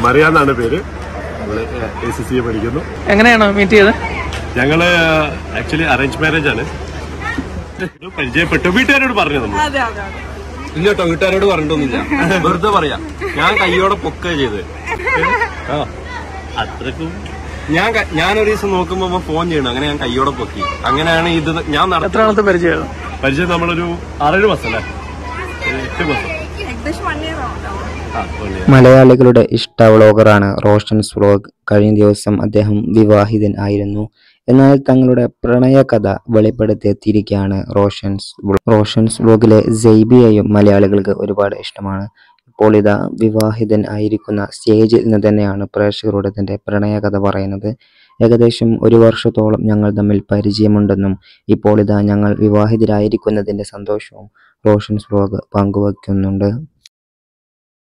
മറിയ എന്നാണ് പേര് നമ്മള് എ സി സി പഠിക്കുന്നു എങ്ങനെയാണ് മീറ്റ് ചെയ്തത് ഞങ്ങള് ആക്ച്വലി അറേഞ്ച് മാരേജ് ആണ് ഇത് പരിചയപ്പെട്ടു വീട്ടുകാരോട് പറഞ്ഞു നമ്മൾ ഇല്ല കേട്ടോ വീട്ടുകാരോട് പറഞ്ഞിട്ടൊന്നുമില്ല വെറുതെ പറയാം ഞാൻ കയ്യോടെ പൊക്കുക ചെയ്ത് ആ അത്രക്കും ഞാൻ ക- ഞാൻ ഒരു ദിവസം നോക്കുമ്പോ ഇവൻ ഫോൺ ചെയ്യണം അങ്ങനെ ഞാൻ കയ്യോടെ പൊക്കി അങ്ങനെയാണ് ഇത് ഞാൻ നടത്തുന്നത് എത്ര നാളത്തെ പരിചയം പരിചയം നമ്മളൊരു ആറേഴ് മാസം അല്ലേ ഒരു എട്ട് മാസം ആ, one year. മലയാളികളുടെ ഇഷ്ട വ്ളോഗറാണ് റോഷൻസ് വ്ളോഗ് കഴിഞ്ഞ ദിവസം അദ്ദേഹം വിവാഹിതൻ ആയിരുന്നു എന്നാൽ തങ്ങളുടെ പ്രണയകഥ വെളിപ്പെടുത്തിയെത്തിയിരിക്കുകയാണ് റോഷൻസ് വ്ളോ- റോഷൻസ് വ്ളോഗിലെ ജെയ്ബിയെയും മലയാളികൾക്ക് ഒരുപാട് ഇഷ്ടമാണ് ഇപ്പോൾ ഇതാ വിവാഹിതൻ ആയിരിക്കുന്ന സ്റ്റേജിൽ നിന്ന് തന്നെയാണ് പ്രേക്ഷകരോട് തന്റെ പ്രണയകഥ പറയുന്നത് ഏകദേശം ഒരു വർഷത്തോളം ഞങ്ങൾ തമ്മിൽ പരിചയമുണ്ടെന്നും ഇപ്പോൾ ഇതാ ഞങ്ങൾ വിവാഹിതരായിരിക്കുന്നതിന്റെ സന്തോഷവും റോഷൻസ് വ്ളോഗ് പങ്കുവയ്ക്കുന്നുണ്ട്